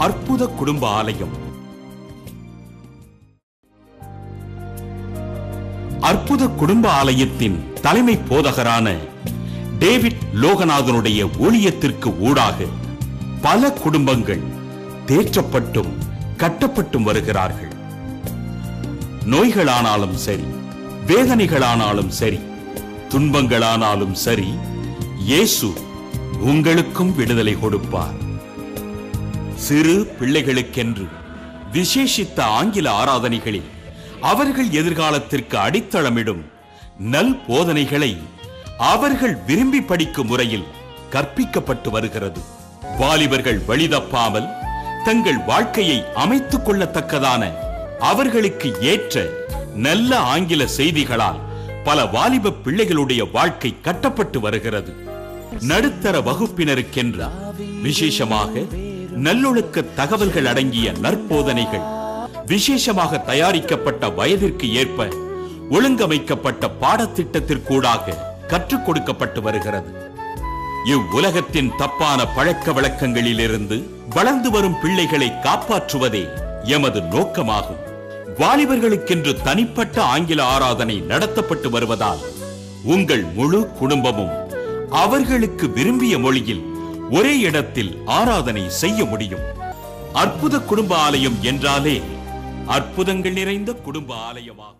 அற்புத குடும்ப ஆலயம் அற்புத குடும்ப ஆலயத்தின் தலைமை போதகரான டேவிட் லோகநாதனுடைய ஊழியத்திற்கு ஊடாக பல குடும்பங்கள் தேற்றப்பட்டும் கட்டப்பட்டும் வருகிறார்கள் நோய்களானாலும் சரி வேதனைகளானாலும் சரி துன்பங்களானாலும் சரி இயேசு உங்களுக்கும் விடுதலை கொடுப்பார் சிறு பிள்ளைகளுக்கென்று விசேஷித்த ஆங்கில ஆராதனைகளில் அவர்கள் எதிர்காலத்திற்கு அடித்தளமிடும் நல் போதனைகளை அவர்கள் விரும்பி படிக்கும் முறையில் கற்பிக்கப்பட்டு வருகிறது வாலிபர்கள் வழிதப்பாமல் தங்கள் வாழ்க்கையை அமைத்துக் கொள்ளத்தக்கதான அவர்களுக்கு ஏற்ற நல்ல ஆங்கில செய்திகளால் பல வாலிப பிள்ளைகளுடைய வாழ்க்கை கட்டப்பட்டு வருகிறது நடுத்தர வகுப்பினருக்கென்று விசேஷமாக நல்லொழுக்க தகவல்கள் அடங்கிய நற்போதனைகள் விசேஷமாக தயாரிக்கப்பட்ட வயதிற்கு ஏற்ப ஒழுங்கமைக்கப்பட்ட பாடத்திட்டத்திற்கூடாக கற்றுக் கொடுக்கப்பட்டு வருகிறது இவ்வுலகத்தின் தப்பான பழக்க வழக்கங்களிலிருந்து வளர்ந்து வரும் பிள்ளைகளை காப்பாற்றுவதே எமது நோக்கமாகும் வாலிபர்களுக்கென்று தனிப்பட்ட ஆங்கில ஆராதனை நடத்தப்பட்டு வருவதால் உங்கள் முழு குடும்பமும் அவர்களுக்கு விரும்பிய மொழியில் ஒரே இடத்தில் ஆராதனை செய்ய முடியும் அற்புத குடும்ப ஆலயம் என்றாலே அற்புதங்கள் நிறைந்த குடும்ப ஆலயமாகும்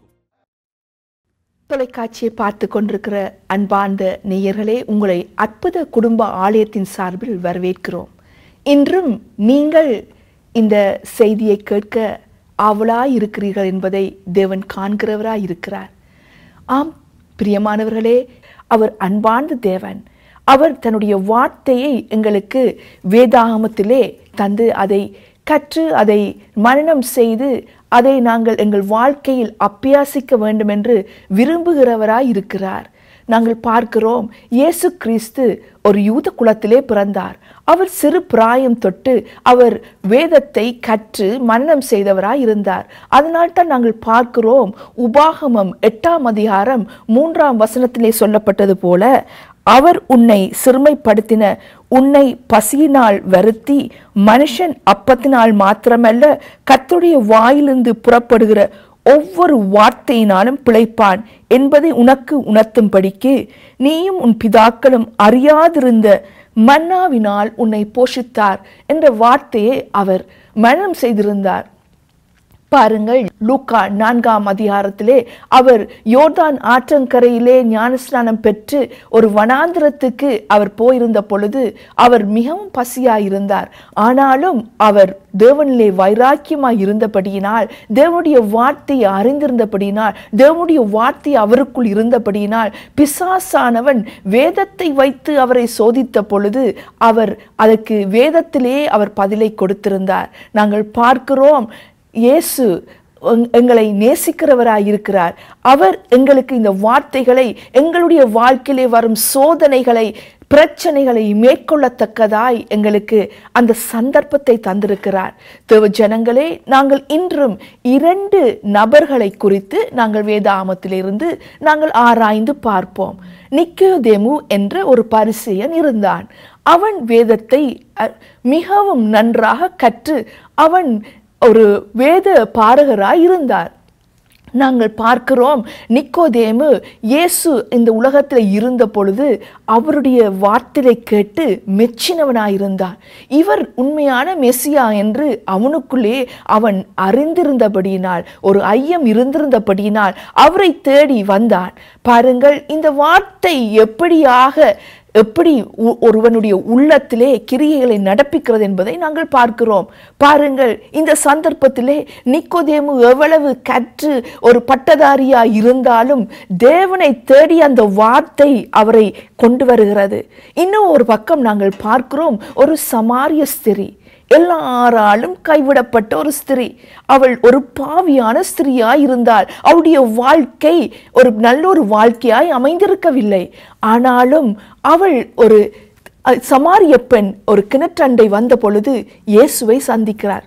தொலைக்காட்சியை பார்த்து கொண்டிருக்கிற அன்பார்ந்த நேயர்களே உங்களை அற்புத குடும்ப ஆலயத்தின் சார்பில் வரவேற்கிறோம் இன்றும் நீங்கள் இந்த செய்தியை கேட்க ஆவலாய் இருக்கிறீர்கள் என்பதை தேவன் காண்கிறவராய் இருக்கிறார் ஆம் பிரியமானவர்களே அவர் அன்பார்ந்த தேவன் அவர் தன்னுடைய வார்த்தையை எங்களுக்கு வேதாகமத்திலே தந்து அதை கற்று அதை மரணம் செய்து அதை நாங்கள் எங்கள் வாழ்க்கையில் அப்பியாசிக்க வேண்டும் என்று விரும்புகிறவராய் இருக்கிறார் நாங்கள் பார்க்கிறோம் இயேசு கிறிஸ்து ஒரு யூத குலத்திலே பிறந்தார் அவர் சிறு பிராயம் தொட்டு அவர் வேதத்தை கற்று மன்னம் செய்தவராய் இருந்தார் அதனால் தான் நாங்கள் பார்க்கிறோம் உபாகமம் எட்டாம் அதிகாரம் மூன்றாம் வசனத்திலே சொல்லப்பட்டது போல அவர் உன்னை சிறுமைப்படுத்தின உன்னை பசியினால் வருத்தி மனுஷன் அப்பத்தினால் மாத்திரமல்ல கர்த்தருடைய வாயிலிருந்து புறப்படுகிற ஒவ்வொரு வார்த்தையினாலும் பிழைப்பான் என்பதை உனக்கு உணர்த்தும்படிக்கு நீயும் உன் பிதாக்களும் அறியாதிருந்த மன்னாவினால் உன்னை போஷித்தார் என்ற வார்த்தையை அவர் மரணம் செய்திருந்தார் பாருங்கள் லூக்கா நான்காம் அதிகாரத்திலே அவர் யோர்தான் ஆற்றங்கரையிலே ஞானஸ்நானம் பெற்று ஒரு வனாந்திரத்துக்கு அவர் போயிருந்த பொழுது அவர் மிகவும் பசியாயிருந்தார் ஆனாலும் அவர் தேவனிலே வைராக்கியமாய் இருந்தபடியினால் தேவனுடைய வார்த்தையை அறிந்திருந்தபடியினால் தேவனுடைய வார்த்தை அவருக்குள் இருந்தபடியினால் பிசாசானவன் வேதத்தை வைத்து அவரை சோதித்த பொழுது அவர் அதற்கு வேதத்திலே அவர் பதிலை கொடுத்திருந்தார் நாங்கள் பார்க்கிறோம் இயேசு எங்- எங்களை நேசிக்கிறவராய் இருக்கிறார் அவர் எங்களுக்கு இந்த வார்த்தைகளை எங்களுடைய வாழ்க்கையிலே வரும் சோதனைகளை பிரச்சனைகளை மேற்கொள்ளத்தக்கதாய் எங்களுக்கு அந்த சந்தர்ப்பத்தை தந்திருக்கிறார் தேவ ஜனங்களே நாங்கள் இன்றும் இரண்டு நபர்களை குறித்து நாங்கள் வேதாமத்திலிருந்து நாங்கள் ஆராய்ந்து பார்ப்போம் நிக்கோதேமு என்ற ஒரு பரிசெயன் இருந்தான் அவன் வேதத்தை அ, மிகவும் நன்றாக கற்று அவன் ஒரு வேத பாரகராய் இருந்தார் நாங்கள் பார்க்கிறோம் நிக்கோதேமு இயேசு இந்த உலகத்தில் இருந்த பொழுது அவருடைய வார்த்தையை கேட்டு மெச்சினவனாயிருந்தார் இவர் உண்மையான மெசியா என்று அவனுக்குள்ளே அவன் அறிந்திருந்தபடியினால் ஒரு ஐயம் இருந்திருந்தபடியினால் அவரை தேடி வந்தான் பாருங்கள் இந்த வார்த்தை எப்படியாக எப்படி உ- ஒருவனுடைய உள்ளத்திலே கிரியைகளை நடப்பிக்கிறது என்பதை நாங்கள் பார்க்கிறோம் பாருங்கள் இந்த சந்தர்ப்பத்திலே நிக்கோதேமு எவ்வளவு கற்று ஒரு பட்டதாரியா இருந்தாலும் தேவனை தேடி அந்த வார்த்தை அவரை கொண்டு வருகிறது இன்னும் ஒரு பக்கம் நாங்கள் பார்க்கிறோம் ஒரு சமாரிய ஸ்திரீ எல்லாராலும் கைவிடப்பட்ட ஒரு ஸ்திரீ அவள் ஒரு பாவியான ஸ்திரீயாய் இருந்தாள் அவளுடைய வாழ்க்கை ஒரு நல்ல ஒரு வாழ்க்கையாய் அமைந்திருக்கவில்லை ஆனாலும் அவள் ஒரு அஹ், சமாரிய பெண் ஒரு கிணற்றண்டை வந்த பொழுது இயேசுவை சந்திக்கிறார்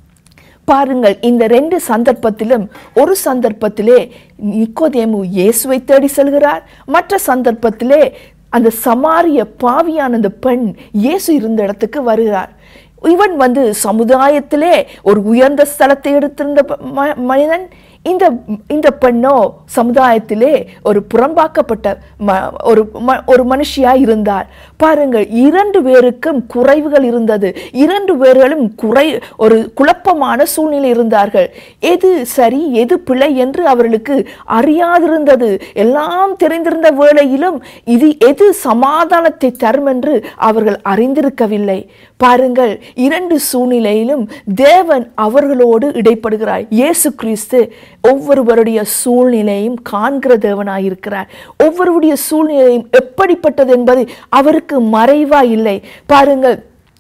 பாருங்கள் இந்த ரெண்டு சந்தர்ப்பத்திலும் ஒரு சந்தர்ப்பத்திலே நிக்கோதேமு இயேசுவை தேடி செல்கிறார் மற்ற சந்தர்ப்பத்திலே அந்த சமாரிய பாவியான அந்த பெண் இயேசு இருந்த இடத்துக்கு வருகிறார் இவன் வந்து சமுதாயத்திலே ஒரு உயர்ந்த ஸ்தலத்தை எடுத்திருந்த ப- ம- மனிதன் இந்த இந்த பெண்ணோ சமுதாயத்திலே ஒரு புறம்பாக்கப்பட்ட ம- ஒரு ம- ஒரு மனுஷியா இருந்தார் பாருங்கள் இரண்டு பேருக்கும் குறைவுகள் இருந்தது இரண்டு பேர்களும் குறை ஒரு குழப்பமான சூழ்நிலை இருந்தார்கள் எது சரி எது பிழை என்று அவர்களுக்கு அறியாதிருந்தது எல்லாம் தெரிந்திருந்த வேளையிலும் இது எது சமாதானத்தை தரும் என்று அவர்கள் அறிந்திருக்கவில்லை பாருங்கள் இரண்டு சூழ்நிலையிலும் தேவன் அவர்களோடு இடைப்படுகிறார் இயேசு கிறிஸ்து ஒவ்வொருவருடைய சூழ்நிலையும் காண்கிற தேவனாயிருக்கிறார் ஒவ்வொருவருடைய சூழ்நிலையும் எப்படிப்பட்டது என்பது அவருக்கு மறைவா இல்லை பாருங்கள்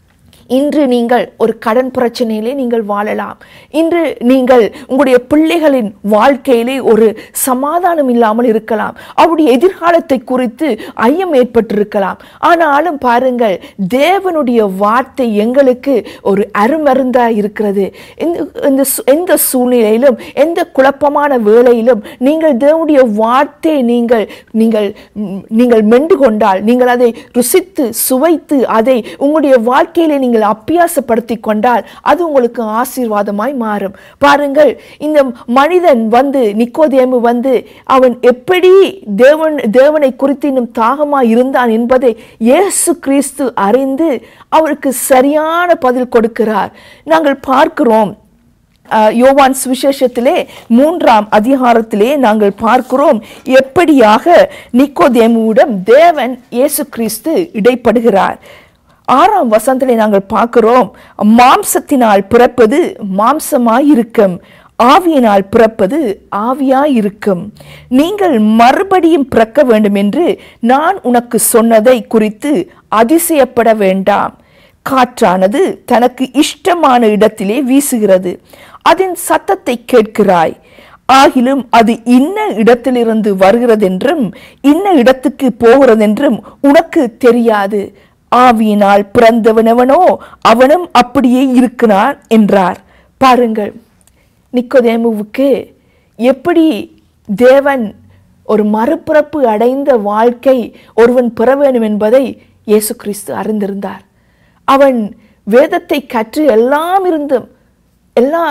இன்று நீங்கள் ஒரு கடன் பிரச்சனையிலே நீங்கள் வாழலாம் இன்று நீங்கள் உங்களுடைய பிள்ளைகளின் வாழ்க்கையிலே ஒரு சமாதானம் இல்லாமல் இருக்கலாம் அவருடைய எதிர்காலத்தை குறித்து ஐயம் ஏற்பட்டிருக்கலாம் ஆனாலும் பாருங்கள் தேவனுடைய வார்த்தை எங்களுக்கு ஒரு அருமருந்தா இருக்கிறது இந்த இந்த சூ- எந்த சூழ்நிலையிலும் எந்த குழப்பமான வேளையிலும் நீங்கள் தேவனுடைய வார்த்தை நீங்கள் நீங்கள் ம், நீங்கள் மெண்டு கொண்டால் நீங்கள் அதை ருசித்து சுவைத்து அதை உங்களுடைய வாழ்க்கையிலே நீங்கள் அப்பியாசப்படுத்தி கொண்டால் அது உங்களுக்கு ஆசீர்வாதமாய் மாறும் பாருங்கள் இந்த மனிதன் வந்து நிக்கோதேமு வந்து அவன் எப்படி தேவன் தேவனை குறித்து இன்னும் தாகமாய் இருந்தான் என்பதை இயேசு கிறிஸ்து அறிந்து அவருக்கு சரியான பதில் கொடுக்கிறார் நாங்கள் பார்க்கிறோம் அஹ், யோவான் சுவிசேஷத்திலே மூன்றாம் அதிகாரத்திலே நாங்கள் பார்க்கிறோம் எப்படியாக நிக்கோதேமுவிடம் தேவன் இயேசு கிறிஸ்து இடைப்படுகிறார் ஆறாம் வசனத்திலே நாங்கள் பார்க்கிறோம் மாம்சத்தினால் பிறப்பது மாம்சமாயிருக்கும் ஆவியினால் பிறப்பது ஆவியாயிருக்கும் நீங்கள் மறுபடியும் பிறக்க வேண்டும் என்று நான் உனக்கு சொன்னதை குறித்து அதிசயப்பட வேண்டாம் காற்றானது தனக்கு இஷ்டமான இடத்திலே வீசுகிறது அதன் சத்தத்தை கேட்கிறாய் ஆகிலும் அது இன்ன இடத்திலிருந்து வருகிறதென்றும் இன்ன இடத்துக்கு போகிறதென்றும் உனக்கு தெரியாது ஆவியினால் பிறந்தவனவனோ அவனும் அப்படியே இருக்கிறான் என்றார் பாருங்கள் நிக்கோதேமுவுக்கு எப்படி தேவன் ஒரு மறுபிறப்பு அடைந்த வாழ்க்கை ஒருவன் பெற வேண்டும் என்பதை இயேசு கிறிஸ்து அறிந்திருந்தார் அவன் வேதத்தை கற்று எல்லாம் இருந்தும் எல்லா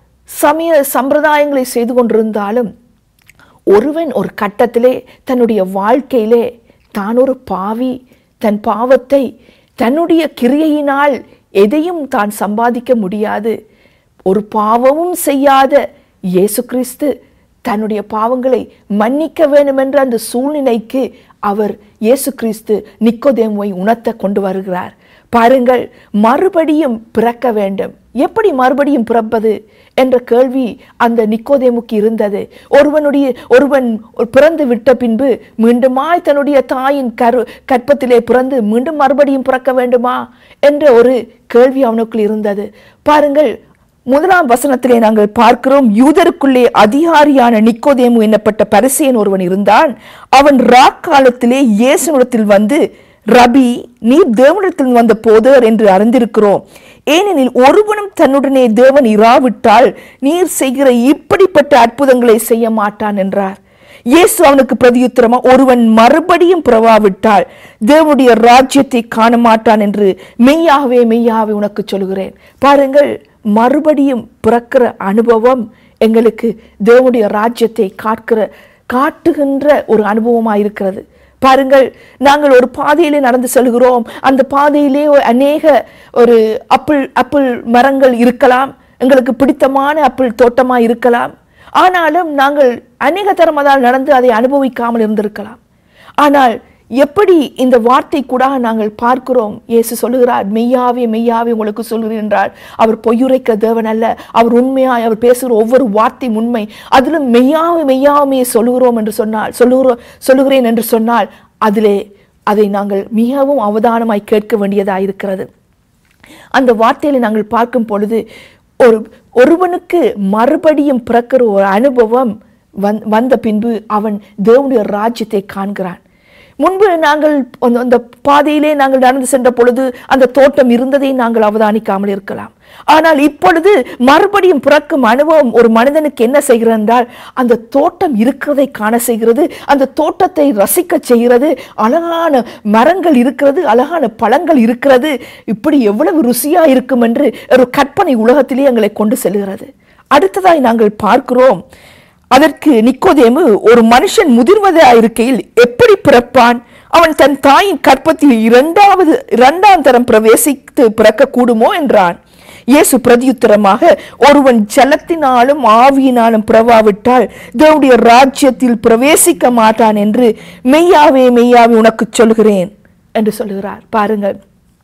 சமய சம்பிரதாயங்களை செய்து கொண்டிருந்தாலும் ஒருவன் ஒரு கட்டத்திலே தன்னுடைய வாழ்க்கையிலே தான் ஒரு பாவி தன் பாவத்தை தன்னுடைய கிரியையினால் எதையும் தான் சம்பாதிக்க முடியாது ஒரு பாவமும் செய்யாத இயேசு கிறிஸ்து தன்னுடைய பாவங்களை மன்னிக்க வேண்டும் என்ற அந்த சூழ்நிலைக்கு அவர் இயேசு கிறிஸ்து நிக்கோதேமுவை உணர்த்த கொண்டு வருகிறார் பாருங்கள் மறுபடியும் பிறக்க வேண்டும் எப்படி மறுபடியும் பிறப்பது என்ற கேள்வி அந்த நிக்கோதேமுக்கு இருந்தது ஒருவனுடைய ஒருவன் பிறந்து விட்ட பின்பு மீண்டுமாய் தன்னுடைய தாயின் கரு கற்பத்திலே பிறந்து மீண்டும் மறுபடியும் பிறக்க வேண்டுமா என்ற ஒரு கேள்வி அவனுக்குள் இருந்தது பாருங்கள் முதலாம் வசனத்திலே நாங்கள் பார்க்கிறோம் யூதருக்குள்ளே அதிகாரியான நிக்கோதேமு என்னப்பட்ட பரிசேயன் ஒருவன் இருந்தான் அவன் ராக்காலத்திலே இயேசுனிடத்தில் வந்து ரபி நீர் தேவனிடத்தில் வந்த போதர் என்று அறிந்திருக்கிறோம் ஏனெனில் ஒருவனும் தன்னுடனே தேவன் இராவிட்டால் நீர் செய்கிற இப்படிப்பட்ட அற்புதங்களை செய்ய மாட்டான் என்றார் இயேசு அவனுக்கு பிரதியுத்தரமா ஒருவன் மறுபடியும் பிறவாவிட்டால் தேவனுடைய ராஜ்யத்தை காண மாட்டான் என்று மெய்யாகவே மெய்யாகவே உனக்கு சொல்கிறேன் பாருங்கள் மறுபடியும் பிறக்கிற அனுபவம் எங்களுக்கு தேவனுடைய ராஜ்யத்தை காட்கிற காட்டுகின்ற ஒரு அனுபவமாக இருக்கிறது பாருங்கள் நாங்கள் ஒரு பாதையிலே நடந்து செல்கிறோம் அந்த பாதையிலே ஒரு அநேக ஒரு அப்பிள் அப்பிள் மரங்கள் இருக்கலாம் எங்களுக்கு பிடித்தமான அப்பிள் தோட்டமா இருக்கலாம் ஆனாலும் நாங்கள் அநேக தரம் அதால் நடந்து அதை அனுபவிக்காமல் இருந்திருக்கலாம் ஆனால் எப்படி இந்த வார்த்தை கூட நாங்கள் பார்க்கிறோம் இயேசு சொல்லுகிறார் மெய்யாவே மெய்யாவே உங்களுக்கு சொல்கிறேன் என்றால் அவர் பொய்யுரைக்க தேவன் அல்ல அவர் உண்மையாய் அவர் பேசுகிற ஒவ்வொரு வார்த்தை உண்மை அதிலும் மெய்யாவே மெய்யாவே சொல்லுகிறோம் என்று சொன்னால் சொல்லுகிறோம் சொல்லுகிறேன் என்று சொன்னால் அதிலே அதை நாங்கள் மிகவும் அவதானமாய் கேட்க வேண்டியதாக இருக்கிறது அந்த வார்த்தையில நாங்கள் பார்க்கும் பொழுது ஒரு ஒருவனுக்கு மறுபடியும் பிறக்கிற ஒரு அனுபவம் வந் வந்த பின்பு அவன் தேவனுடைய ராஜ்யத்தை காண்கிறான் முன்பு நாங்கள் அந்த- அந்த பாதையிலே நாங்கள் நடந்து சென்ற பொழுது அந்த தோட்டம் இருந்ததை நாங்கள் அவதானிக்காமல் இருக்கலாம் ஆனால் இப்பொழுது மறுபடியும் பிறக்கும் அனுபவம் ஒரு மனிதனுக்கு என்ன செய்கிறது என்றால் அந்த தோட்டம் இருக்கிறதை காண செய்கிறது அந்த தோட்டத்தை ரசிக்க செய்கிறது அழகான மரங்கள் இருக்கிறது அழகான பழங்கள் இருக்கிறது இப்படி எவ்வளவு ருசியா இருக்கும் என்று ஒரு கற்பனை உலகத்திலே எங்களை கொண்டு செல்கிறது அடுத்ததாய் நாங்கள் பார்க்கிறோம் அதற்கு நிக்கோதேமு ஒரு மனுஷன் முதிர்வதா இருக்கையில் எப்படி பிறப்பான் அவன் தன் தாயின் கற்பத்தில் இரண்டாவது இரண்டாம் தரம் பிரவேசித்து பிறக்க கூடுமோ என்றான் இயேசு பிரதியுத்தரமாக ஒருவன் ஜலத்தினாலும் ஆவியினாலும் பிறவாவிட்டால் தேவனுடைய ராஜ்யத்தில் பிரவேசிக்க மாட்டான் என்று மெய்யாவே மெய்யாவே உனக்கு சொல்கிறேன் என்று சொல்லுகிறார் பாருங்கள்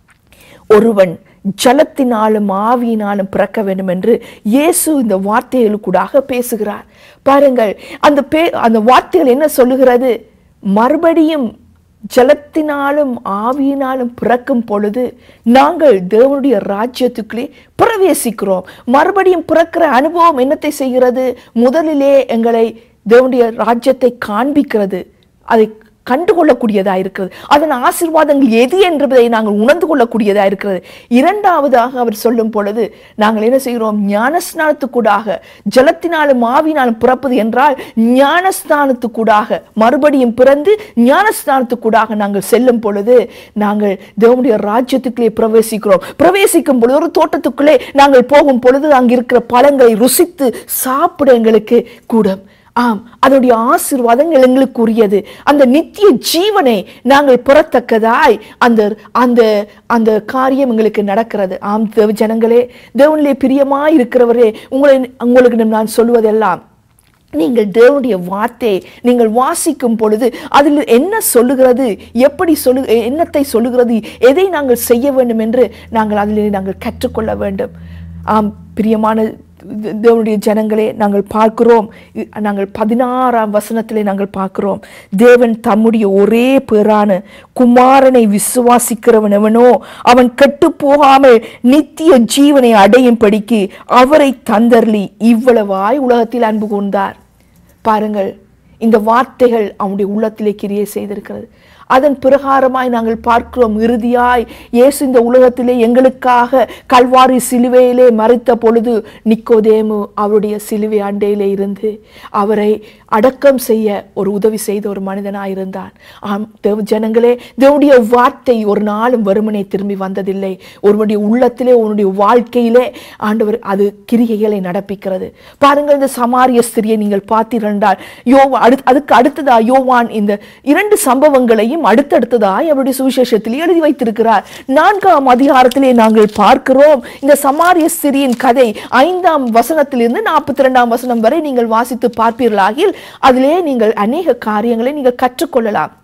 ஒருவன் ஜலத்தினாலும் ஆவியினாலும் பிறக்க வேண்டும் என்று இயேசு இந்த வார்த்தைகளுக்கூடாக பேசுகிறார் பாருங்கள் அந்த பே அந்த வார்த்தைகள் என்ன சொல்லுகிறது மறுபடியும் ஜலத்தினாலும் ஆவியினாலும் பிறக்கும் பொழுது நாங்கள் தேவனுடைய ராஜ்யத்துக்குள்ளே பிரவேசிக்கிறோம் மறுபடியும் பிறக்கிற அனுபவம் என்னத்தை செய்கிறது முதலிலே எங்களை தேவனுடைய ராஜ்யத்தை காண்பிக்கிறது அதை கண்டுகொள்ளக்கூடியதா இருக்கிறது அதன் ஆசீர்வாதங்கள் எது என்பதை நாங்கள் உணர்ந்து கொள்ளக்கூடியதா இருக்கிறது இரண்டாவதாக அவர் சொல்லும் பொழுது நாங்கள் என்ன செய்கிறோம் ஞானஸ்நானத்துக்கூடாக ஜலத்தினாலும் ஆவினாலும் பிறப்பது என்றால் ஞானஸ்நானத்துக்கூடாக மறுபடியும் பிறந்து ஞானஸ்நானத்துக்கூடாக நாங்கள் செல்லும் பொழுது நாங்கள் தேவனுடைய ராஜ்யத்துக்குள்ளே பிரவேசிக்கிறோம் பிரவேசிக்கும் பொழுது ஒரு தோட்டத்துக்குள்ளே நாங்கள் போகும் பொழுது அங்கே இருக்கிற பழங்களை ருசித்து சாப்பிட எங்களுக்கு கூடும் ஆம் அதனுடைய ஆசீர்வாதங்கள் எங்களுக்கு உரியது அந்த நித்திய ஜீவனை நாங்கள் பெறத்தக்கதாய் அந்த அந்த அந்த காரியம் எங்களுக்கு நடக்கிறது ஆம் தேவ ஜனங்களே தேவனிலே பிரியமாய் இருக்கிறவரே உங்களை உங்களுக்கு நான் சொல்வதெல்லாம் நீங்கள் தேவனுடைய வார்த்தையை நீங்கள் வாசிக்கும் பொழுது அதில் என்ன சொல்லுகிறது எப்படி சொல்லு என்னத்தை சொல்லுகிறது எதை நாங்கள் செய்ய வேண்டும் என்று நாங்கள் அதில் நாங்கள் கற்றுக்கொள்ள வேண்டும் ஆம் பிரியமான தே- தேவனுடைய ஜனங்களே நாங்கள் பார்க்கிறோம் இ- நாங்கள் பதினாறாம் வசனத்திலே நாங்கள் பார்க்கிறோம் தேவன் தம்முடைய ஒரே பேரான குமாரனை விசுவாசிக்கிறவன் எவனோ அவன் கெட்டு போகாமல் நித்திய ஜீவனை அடையும்படிக்கு அவரை தந்தர்லி இவ்வளவாய் உலகத்தில் அன்பு கூர்ந்தார் பாருங்கள் இந்த வார்த்தைகள் அவனுடைய உள்ளத்திலே கிரியை செய்திருக்கிறது அதன் பிரகாரமாய் நாங்கள் பார்க்கிறோம் இறுதியாய் இயேசு இந்த உலகத்திலே எங்களுக்காக கல்வாரி சிலுவையிலே மறைத்த பொழுது நிக்கோதேமு அவருடைய சிலுவை அண்டையிலே இருந்து அவரை அடக்கம் செய்ய ஒரு உதவி செய்த ஒரு மனிதனாய் இருந்தான் ஆம் தேவ ஜனங்களே தேவனுடைய வார்த்தை ஒரு நாளும் வெறுமனே திரும்பி வந்ததில்லை ஒருவனுடைய உள்ளத்திலே உன்னுடைய வாழ்க்கையிலே ஆண்டவர் அது கிரிகைகளை நடப்பிக்கிறது பாருங்கள் இந்த சமாரிய ஸ்திரியை நீங்கள் பார்த்தீர்கள் யோவா அடுத் அதுக்கு அடுத்ததா யோவான் இந்த இரண்டு சம்பவங்களையும் அடுத்தடுத்ததாய் அவருடைய சுவிசேஷத்தில் எழுதி வைத்திருக்கிறார் நான்காம் அதிகாரத்திலே நாங்கள் பார்க்கிறோம் இந்த சமாரிய ஸ்திரியின் கதை ஐந்தாம் வசனத்திலிருந்து நாற்பத்தி ரெண்டாம் வசனம் வரை நீங்கள் வாசித்து பார்ப்பீர்களாகில் அதிலே நீங்கள் அநேக காரியங்களை நீங்கள் கற்றுக்கொள்ளலாம்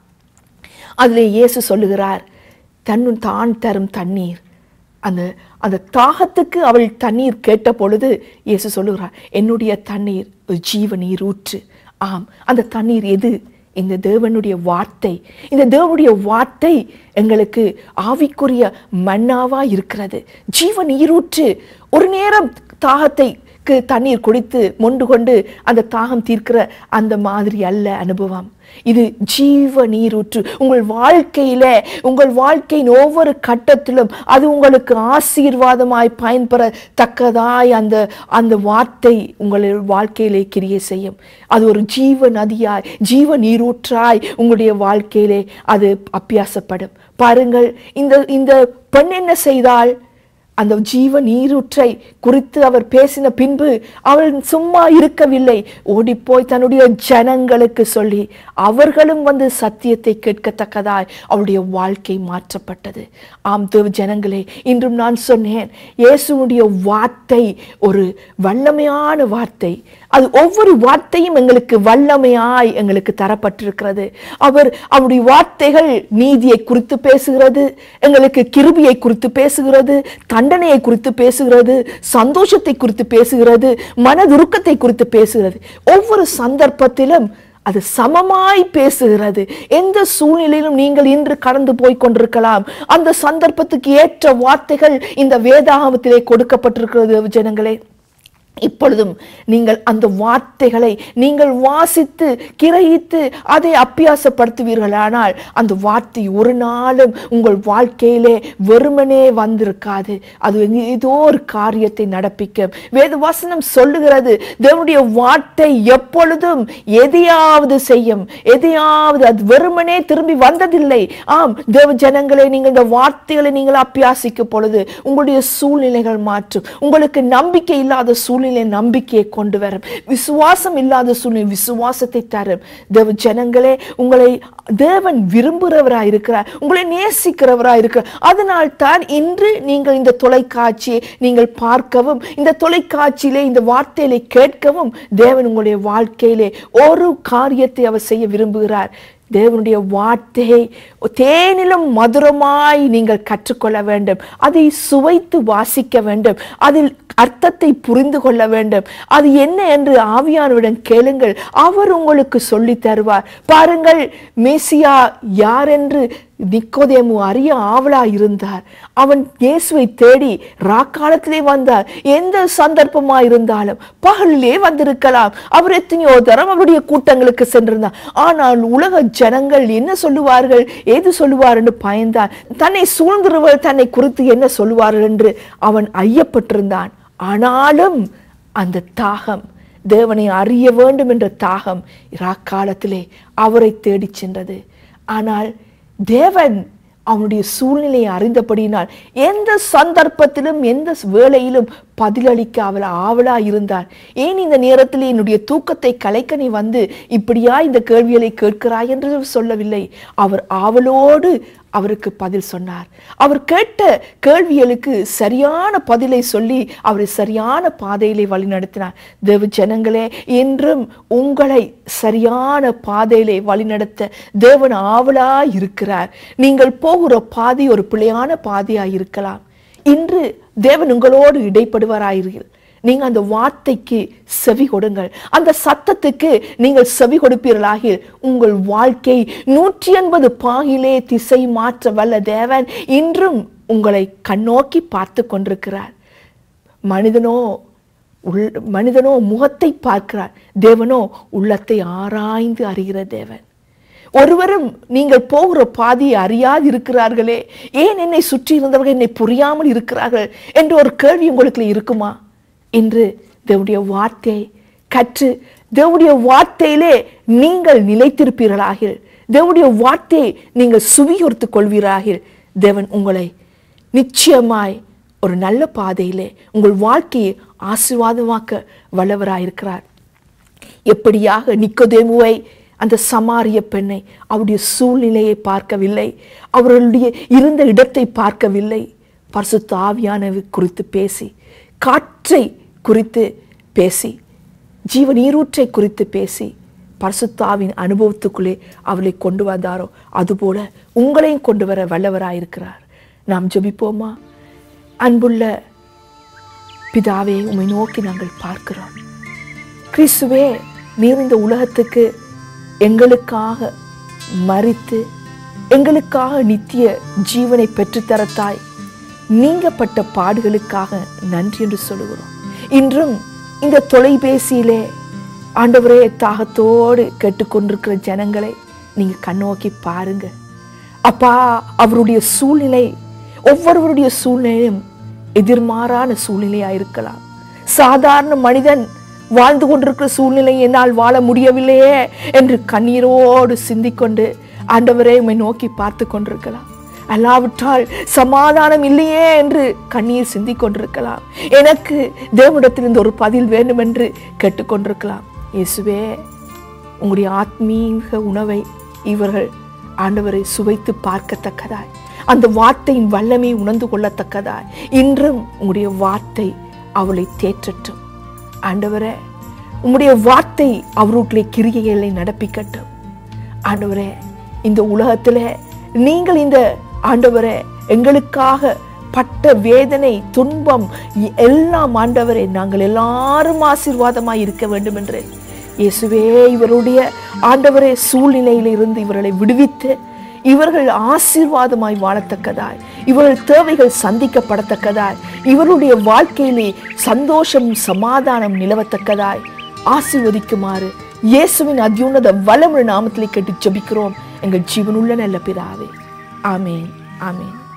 அதிலே இயேசு சொல்லுகிறார் தன்னு தான் தரும் தண்ணீர் அந்த அந்த தாகத்துக்கு அவள் தண்ணீர் கேட்ட பொழுது இயேசு சொல்லுகிறார் என்னுடைய தண்ணீர் ஒரு ஜீவ நீர் ஊற்று ஆம் அந்த தண்ணீர் எது இந்த தேவனுடைய வார்த்தை இந்த தேவனுடைய வார்த்தை எங்களுக்கு ஆவிக்குரிய மன்னாவா இருக்கிறது ஜீவ நீரூற்று ஒரு நேரம் தாகத்தை க்கு தண்ணீர் குடித்து மொண்டு கொண்டு அந்த தாகம் தீர்க்கிற அந்த மாதிரி அல்ல அனுபவம் இது ஜீவ நீரூற்று உங்கள் வாழ்க்கையில உங்கள் வாழ்க்கையின் ஒவ்வொரு கட்டத்திலும் அது உங்களுக்கு ஆசீர்வாதமாய் பயன்பெறத்தக்கதாய் அந்த அந்த வார்த்தை உங்கள் வாழ்க்கையிலே கிரியை செய்யும் அது ஒரு ஜீவ நதியாய் ஜீவ நீரூற்றாய் உங்களுடைய வாழ்க்கையிலே அது அப்பியாசப்படும் பாருங்கள் இந்த இந்த பெண் என்ன செய்தால் அந்த ஜீவ நீரூற்றை குறித்து அவர் பேசின பின்பு அவள் சும்மா இருக்கவில்லை ஓடிப்போய் தன்னுடைய ஜனங்களுக்கு சொல்லி அவர்களும் வந்து சத்தியத்தை கேட்கத்தக்கதாய் அவளுடைய வாழ்க்கை மாற்றப்பட்டது ஆம் தேவ ஜனங்களே இன்றும் நான் சொன்னேன் இயேசுனுடைய வார்த்தை ஒரு வல்லமையான வார்த்தை அது ஒவ்வொரு வார்த்தையும் எங்களுக்கு வல்லமையாய் எங்களுக்கு தரப்பட்டிருக்கிறது அவர் அவருடைய வார்த்தைகள் நீதியை குறித்து பேசுகிறது எங்களுக்கு கிருபியை குறித்து பேசுகிறது தண்டனையை குறித்து பேசுகிறது சந்தோஷத்தை குறித்து பேசுகிறது மனதுருக்கத்தை குறித்து பேசுகிறது ஒவ்வொரு சந்தர்ப்பத்திலும் அது சமமாய் பேசுகிறது எந்த சூழ்நிலையிலும் நீங்கள் இன்று கடந்து போய் கொண்டிருக்கலாம் அந்த சந்தர்ப்பத்துக்கு ஏற்ற வார்த்தைகள் இந்த வேதாகமத்திலே கொடுக்கப்பட்டிருக்கிறது ஜனங்களே இப்பொழுதும் நீங்கள் அந்த வார்த்தைகளை நீங்கள் வாசித்து கிரகித்து அதை அப்பியாசப்படுத்துவீர்களானால் அந்த வார்த்தை ஒரு நாளும் உங்கள் வாழ்க்கையிலே வெறுமனே வந்திருக்காது அது ஏதோ ஒரு காரியத்தை நடப்பிக்கும் வேத வசனம் சொல்லுகிறது தேவனுடைய வார்த்தை எப்பொழுதும் எதையாவது செய்யும் எதையாவது அது வெறுமனே திரும்பி வந்ததில்லை ஆம் தேவ ஜனங்களே நீங்கள் இந்த வார்த்தைகளை நீங்கள் அப்பியாசிக்கும் பொழுது உங்களுடைய சூழ்நிலைகள் மாற்றும் உங்களுக்கு நம்பிக்கை இல்லாத சூழ்நிலை நம்பிக்கையை கொண்டு வரும் விசுவாசம் இல்லாத சூழ்நிலை விசுவாசத்தை தரும் தேவ ஜனங்களே உங்களை தேவன் விரும்புகிறவராய் இருக்கிறார் உங்களை நேசிக்கிறவராய் இருக்கிறார் அதனால் தான் இன்று நீங்கள் இந்த தொலைக்காட்சியை நீங்கள் பார்க்கவும் இந்த தொலைக்காட்சியிலே இந்த வார்த்தையிலே கேட்கவும் தேவன் உங்களுடைய வாழ்க்கையிலே ஒரு காரியத்தை அவர் செய்ய விரும்புகிறார் தேவனுடைய வார்த்தையை தேனிலும் மதுரமாய் நீங்கள் கற்றுக்கொள்ள வேண்டும் அதை சுவைத்து வாசிக்க வேண்டும் அதில் அர்த்தத்தை புரிந்து கொள்ள வேண்டும் அது என்ன என்று ஆவியானவிடம் கேளுங்கள் அவர் உங்களுக்கு சொல்லி தருவார் பாருங்கள் மேசியா யார் என்று நிக்கோதேமு அறிய ஆவலா இருந்தார் அவன் இயேசுவை தேடி ராக்காலத்திலே வந்தார் எந்த சந்தர்ப்பமா இருந்தாலும் பகலிலே வந்திருக்கலாம் அவர் எத்தனையோ தரம் அவருடைய கூட்டங்களுக்கு சென்றிருந்தார் ஆனால் உலக ஜனங்கள் என்ன சொல்லுவார்கள் ஏது சொல்லுவார் என்று பயந்தான் தன்னை சூழ்ந்திருவர் தன்னை குறித்து என்ன சொல்லுவார்கள் என்று அவன் ஐயப்பட்டிருந்தான் ஆனாலும் அந்த தாகம் தேவனை அறிய வேண்டும் என்ற தாகம் ராக்காலத்திலே அவரை தேடிச் சென்றது ஆனால் தேவன் அவனுடைய சூழ்நிலையை அறிந்தபடியினால் எந்த சந்தர்ப்பத்திலும் எந்த வேளையிலும் பதிலளிக்க அவள் ஆவலா இருந்தார் ஏன் இந்த நேரத்தில் என்னுடைய தூக்கத்தை கலைக்க நீ வந்து இப்படியா இந்த கேள்விகளை கேட்கிறாய் என்று சொல்லவில்லை அவர் ஆவலோடு அவருக்கு பதில் சொன்னார் அவர் கேட்ட கேள்விகளுக்கு சரியான பதிலை சொல்லி அவரை சரியான பாதையிலே வழிநடத்தினார் தேவ ஜனங்களே என்றும் உங்களை சரியான பாதையிலே வழிநடத்த தேவன் ஆவலா இருக்கிறார் நீங்கள் போகிற பாதை ஒரு பிழையான பாதையாய் இருக்கலாம் இன்று தேவன் உங்களோடு இடைப்படுவாராயிருங்கள் நீங்க அந்த வார்த்தைக்கு செவி கொடுங்கள் அந்த சத்தத்துக்கு நீங்கள் செவி கொடுப்பீர்களாக உங்கள் வாழ்க்கை நூற்றி எண்பது பாகிலே திசை மாற்ற வல்ல தேவன் இன்றும் உங்களை கண்ணோக்கி பார்த்து கொண்டிருக்கிறார் மனிதனோ உள் மனிதனோ முகத்தை பார்க்கிறார் தேவனோ உள்ளத்தை ஆராய்ந்து அறிகிற தேவன் ஒருவரும் நீங்கள் போகிற பாதையை அறியாது இருக்கிறார்களே ஏன் என்னை சுற்றி இருந்தவர்கள் என்னை புரியாமல் இருக்கிறார்கள் என்ற ஒரு கேள்வி உங்களுக்கு இருக்குமா இன்று தேவனுடைய வார்த்தையை கற்று தேவனுடைய வார்த்தையிலே நீங்கள் நிலைத்திருப்பீர்களாக தேவனுடைய வார்த்தையை நீங்கள் சுவிகொடுத்துக் கொள்வீராக தேவன் உங்களை நிச்சயமாய் ஒரு நல்ல பாதையிலே உங்கள் வாழ்க்கையை ஆசீர்வாதமாக்க வல்லவராயிருக்கிறார் எப்படியாக நிக்கோதேமுவை அந்த சமாரிய பெண்ணை அவருடைய சூழ்நிலையை பார்க்கவில்லை அவர்களுடைய இருந்த இடத்தை பார்க்கவில்லை பரிசுத்த ஆவியானவை குறித்து பேசி காற்றை குறித்து பேசி ஜீவ நீரூற்றை குறித்து பேசி பரிசுத்தாவின் அனுபவத்துக்குள்ளே அவளை கொண்டு வந்தாரோ அதுபோல உங்களையும் கொண்டு வர வல்லவராயிருக்கிறார் நாம் ஜெபிப்போமா அன்புள்ள பிதாவே உம்மை நோக்கி நாங்கள் பார்க்கிறோம் கிறிஸ்துவே நீர் இந்த உலகத்துக்கு எங்களுக்காக மறித்து எங்களுக்காக நித்திய ஜீவனை பெற்றுத்தரத்தாய் நீங்கப்பட்ட பாடுகளுக்காக நன்றி என்று சொல்லுகிறோம் இன்றும் இந்த தொலைபேசியிலே ஆண்டவரே தாகத்தோடு கேட்டுக்கொண்டிருக்கிற ஜனங்களை நீங்க கண்ணோக்கி பாருங்க அப்பா அவருடைய சூழ்நிலை ஒவ்வொருவருடைய சூழ்நிலையும் எதிர்மாறான சூழ்நிலையா இருக்கலாம் சாதாரண மனிதன் வாழ்ந்து கொண்டிருக்கிற சூழ்நிலை என்னால் வாழ முடியவில்லையே என்று கண்ணீரோடு சிந்திக்கொண்டு ஆண்டவரே உம்மை நோக்கி பார்த்து கொண்டிருக்கலாம் அல்லாவிட்டால் சமாதானம் இல்லையே என்று கண்ணீர் சிந்திக் கொண்டிருக்கலாம் எனக்கு தேவனிடத்திலிருந்து ஒரு பதில் வேண்டும் என்று கேட்டுக்கொண்டிருக்கலாம் இயேசுவே உங்களுடைய ஆத்மீக உணவை இவர்கள் ஆண்டவரை சுவைத்து பார்க்கத்தக்கதாய் அந்த வார்த்தையின் வல்லமை உணர்ந்து கொள்ளத்தக்கதாய் இன்றும் உங்களுடைய வார்த்தை அவளை தேற்றட்டும் ஆண்டவரே உம்முடைய வார்த்தை அவருடைய கிரியைகளை நடப்பிக்கட்டும் ஆண்டவரே இந்த உலகத்திலே நீங்கள் இந்த ஆண்டவரே எங்களுக்காக பட்ட வேதனை துன்பம் இ- எல்லாம் ஆண்டவரே நாங்கள் எல்லாரும் ஆசீர்வாதமாய் இருக்க வேண்டும் என்று இயேசுவே இவருடைய ஆண்டவரே சூழ்நிலையிலிருந்து இவர்களை விடுவித்து இவர்கள் ஆசீர்வாதமாய் வாழத்தக்கதாய் இவர்கள் தேவைகள் சந்திக்கப்படத்தக்கதாய் இவருடைய வாழ்க்கையிலே சந்தோஷம் சமாதானம் நிலவத்தக்கதாய் ஆசீர்வதிக்குமாறு இயேசுவின் அத்யுன்னத வல்லமுறை நாமத்திலே கேட்டு ஜெபிக்கிறோம் எங்கள் ஜீவனுள்ள நல்ல பிதாவே ஆமேன் ஆமேன்